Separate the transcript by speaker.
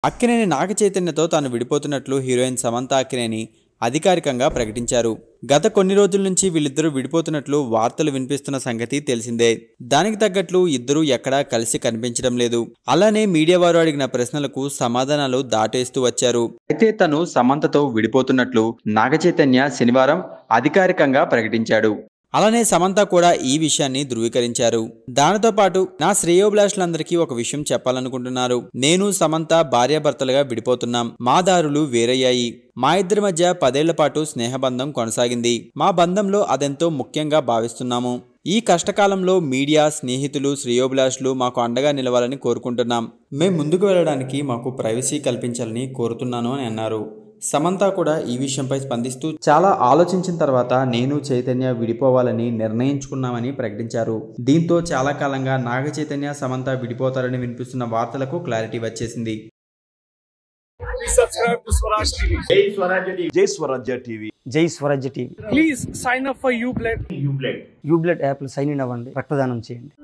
Speaker 1: అక్కినేని నాగ చైతన్యతో తాను విడిపోతున్నట్లు హీరోయిన్ సమంత అక్కినేని అధికారికంగా ప్రకటించారు గత కొన్ని రోజుల నుంచి వీళ్ళిద్దరూ విడిపోతున్నట్లు వార్తలు వినిపిస్తున్న సంగతి తెలిసిందే దానికి తగ్గట్లు ఇద్దరూ ఎక్కడా కలిసి కనిపించడం లేదు అలానే మీడియా వారు అడిగిన ప్రశ్నలకు సమాధానాలు దాటేస్తూ వచ్చారు అయితే తను సమంతతో విడిపోతున్నట్లు నాగ చైతన్య శనివారం అధికారికంగా ప్రకటించాడు అలానే సమంత కూడా ఈ విషయాన్ని ధృవీకరించారు దానితో పాటు నా శ్రేయోభిలాషులందరికీ ఒక విషయం చెప్పాలనుకుంటున్నారు నేను సమంత భార్యాభర్తలుగా విడిపోతున్నాం మా దారులు వేరయ్యాయి మా ఇద్దరి మధ్య పదేళ్ల పాటు స్నేహబంధం కొనసాగింది మా బంధంలో అదెంతో ముఖ్యంగా భావిస్తున్నాము ఈ కష్టకాలంలో మీడియా స్నేహితులు శ్రేయోభిలాషులు మాకు అండగా నిలవాలని కోరుకుంటున్నాం మేం ముందుకు వెళ్ళడానికి మాకు ప్రైవసీ కల్పించాలని కోరుతున్నాను అని అన్నారు సమంత కూడా ఈ విషయంపై స్పందిస్తూ చాలా ఆలోచించిన తర్వాత నేను చైతన్య విడిపోవాలని నిర్ణయించుకున్నామని ప్రకటించారు దీంతో చాలా కాలంగా నాగ చైతన్య సమంత విడిపోతారని వినిపిస్తున్న వార్తలకు క్లారిటీ వచ్చేసింది
Speaker 2: Please subscribe to Swaraj TV.
Speaker 3: జై స్వరాజ్య టీవీ జై స్వరాజ్య టీవీ
Speaker 4: జై Swarajya TV
Speaker 2: Please sign up for UBLED.
Speaker 3: UBLED
Speaker 4: UBLED యాప్లో సైన్ ఇన్ అవ్వండి రక్తదానం చేయండి